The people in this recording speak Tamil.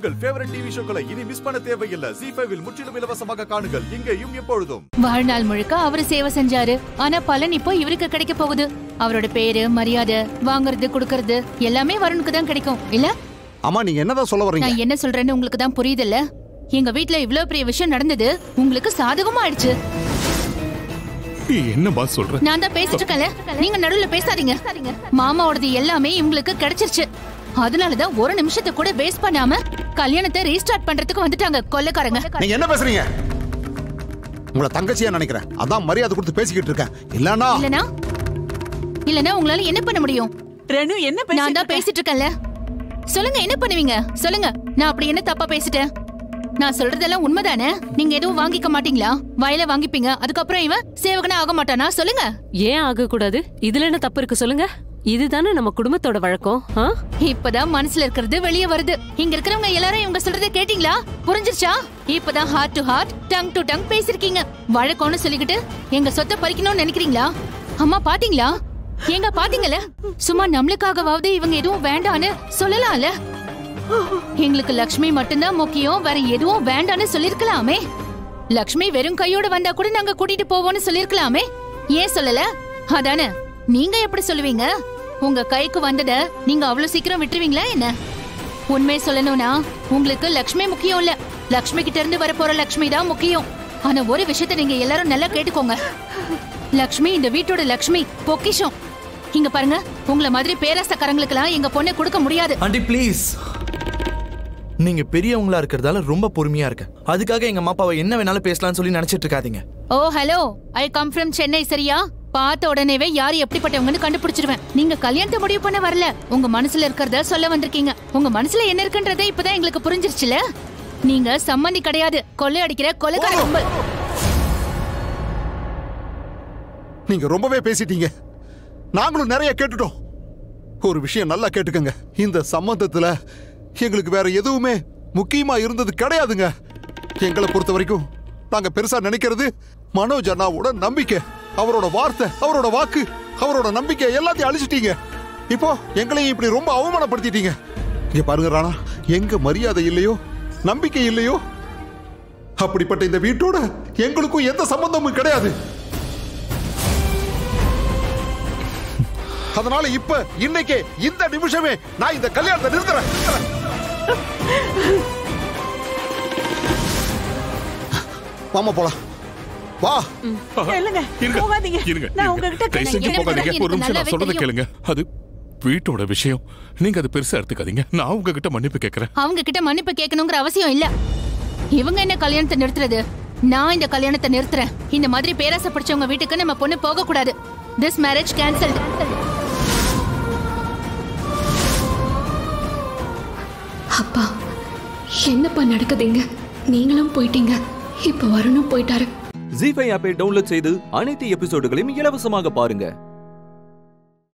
உங்கள் ஃபேவரட் டிவி ஷோக்களை இனி மிஸ் பண்ண தேவையில்லை ஜி ஃபைவில் முற்றிலும் இலவசமாக காணுங்கள் இங்கேயும் எப்பொழுதும் வாழ்நாள் முழுக்க அவரு சேவை செஞ்சாரு ஆனா பலன் இப்போ இவருக்கு கிடைக்க போகுது அவரோட பேரு மரியாதை வாங்குறது கொடுக்கறது எல்லாமே வருணுக்கு தான் கிடைக்கும் இல்ல அம்மா நீங்க என்னதான் சொல்ல வர்றீங்க நான் என்ன சொல்றேன்னு உங்களுக்கு தான் புரியுதுல்ல எங்க வீட்ல இவ்ளோ பெரிய விஷயம் நடந்தது உங்களுக்கு சாதகமா ஆயிடுச்சு நீ என்னமா சொல்ற நான் தான் பேசிட்டு இருக்கேன்ல நீங்க நடுவுல பேசாதீங்க மாமாவோடது எல்லாமே இவங்களுக்கு கிடைச்சிருச்சு அதனாலதான் ஒரு நிமிஷத்தை கூட வேஸ்ட் பண்ணாம கல்யாணத்தை ரீஸ்டார்ட் பண்றதுக்கு வந்துட்டாங்க கொள்ளைக்காரங்க நீங்க என்ன பேசுறீங்க உங்களை தங்கச்சியா நினைக்கிறேன் அதான் மரியாதை கொடுத்து பேசிக்கிட்டு இருக்கேன் இல்லனா இல்லனா இல்லனா உங்களால என்ன பண்ண முடியும் ரெனு என்ன நான் தான் பேசிட்டு பேசிட்டு இருக்கேன்ல சொல்லுங்க என்ன பண்ணுவீங்க சொல்லுங்க நான் அப்படி என்ன தப்பா பேசிட்டேன் நான் சொல்றதெல்லாம் உண்மைதானே நீங்க எதுவும் வாங்கிக்க மாட்டீங்களா வயல வாங்கிப்பீங்க அதுக்கப்புறம் இவன் சேவகனா ஆக மாட்டானா சொல்லுங்க ஏன் ஆக கூடாது இதுல என்ன தப்பு இருக்கு சொல்லுங்க இதுதானே நம்ம குடும்பத்தோட வழக்கம் ஆ? இப்பதான் மனசுல இருக்கிறது வெளியே வருது இங்க இருக்கிறவங்க எல்லாரும் இவங்க சொல்றதை கேட்டீங்களா புரிஞ்சிருச்சா இப்பதான் heart to heart tongue to tongue பேசிருக்கீங்க வழக்கம்னு சொல்லிக்கிட்டு எங்க சொத்தை பறிக்கணும்னு நினைக்கிறீங்களா அம்மா பாத்தீங்களா ஏங்க பாத்தீங்கல்ல சும்மா நம்மளுக்காகவாவது இவங்க எதுவும் வேண்டான்னு சொல்லலாம்ல எங்களுக்கு லக்ஷ்மி மட்டும்தான் முக்கியம் வேற எதுவும் வேண்டான்னு சொல்லிருக்கலாமே லக்ஷ்மி வெறும் கையோட வந்தா கூட நாங்க கூட்டிட்டு போவோம்னு சொல்லிருக்கலாமே ஏன் சொல்லல அதானே நீங்க எப்படி சொல்லுவீங்க உங்க கைக்கு வந்தத நீங்க அவ்வளவு சீக்கிரம் விட்டுருவீங்களா என்ன உண்மை சொல்லணும்னா உங்களுக்கு லக்ஷ்மி முக்கியம் இல்ல லக்ஷ்மி கிட்ட இருந்து வரப்போற லக்ஷ்மி தான் முக்கியம் ஆனா ஒரு விஷயத்த நீங்க எல்லாரும் நல்லா கேட்டுக்கோங்க லக்ஷ்மி இந்த வீட்டோட லக்ஷ்மி பொக்கிஷம் இங்க பாருங்க உங்கள மாதிரி பேராசக்காரங்களுக்கெல்லாம் எங்க பொண்ணை கொடுக்க முடியாது ஆண்டி ப்ளீஸ் நீங்க பெரியவங்களா இருக்கிறதால ரொம்ப பொறுமையா இருக்கேன் அதுக்காக எங்க அம்மா அப்பாவை என்ன வேணாலும் பேசலாம்னு சொல்லி நினைச்சிட்டு இருக்காதீங்க oh hello I come from Chennai சரியா பார்த்த உடனேவே யார் எப்படிப்பட்டவங்கன்னு கண்டுபிடிச்சிருவேன் நீங்க கல்யாணத்தை முடிவு பண்ண வரல உங்க மனசுல இருக்கிறத சொல்ல வந்திருக்கீங்க உங்க மனசுல என்ன இருக்குன்றதே இப்பதான் எங்களுக்கு புரிஞ்சிருச்சுல நீங்க சம்மந்தி கிடையாது கொள்ளை அடிக்கிற கொலைக்கார கும்பல் நீங்க ரொம்பவே பேசிட்டீங்க நாங்களும் நிறைய கேட்டுட்டோம் ஒரு விஷயம் நல்லா கேட்டுக்கங்க இந்த சம்பந்தத்துல எங்களுக்கு வேற எதுவுமே முக்கியமா இருந்தது கிடையாதுங்க எங்களை பொறுத்த வரைக்கும் நாங்க பெருசா நினைக்கிறது மனோஜ் அண்ணாவோட நம்பிக்கை அவரோட வார்த்தை அவரோட வாக்கு அவரோட நம்பிக்கை எல்லாத்தையும் அழிச்சிட்டீங்க இப்போ எங்களையும் இப்படி ரொம்ப அவமானப்படுத்திட்டீங்க இங்க பாருங்க ராணா எங்க மரியாதை இல்லையோ நம்பிக்கை இல்லையோ அப்படிப்பட்ட இந்த வீட்டோட எங்களுக்கும் எந்த சம்பந்தமும் கிடையாது அதனால இப்ப இன்னைக்கு இந்த நிமிஷமே நான் இந்த கல்யாணத்தை நிறுத்துறேன் வாமா போலாம் வா இல்லங்க இருங்க போகாதீங்க இருங்க நான் இருங்க. உங்ககிட்ட தயவு செஞ்சு எனக்கு போகாதீங்க எனக்கு ஒரு நிமிஷம் நான் நல்லாவே சொல்றதை தெரியும். கேளுங்க அது வீட்டோட விஷயம் நீங்க அது பெருசா எடுத்துக்காதீங்க நான் உங்ககிட்ட மன்னிப்பு கேக்குறேன் அவங்க கிட்ட மன்னிப்பு கேட்கணுங்கிற அவசியம் இல்ல இவங்க என்ன கல்யாணத்தை நிறுத்துறது நான் இந்த கல்யாணத்தை நிறுத்துறேன் இந்த மாதிரி பேராசை பிடிச்சவங்க வீட்டுக்கு நம்ம பொண்ணு போக கூடாது திஸ் மேரேஜ் கேன்சல்ட் அப்பா என்னப்பா நடக்குதுங்க நீங்களும் போயிட்டீங்க இப்ப வரணும் போயிட்டாரு ஜி ஃபைவ் ஆப்பை டவுன்லோட் செய்து அனைத்து எபிசோடுகளையும் இலவசமாக பாருங்க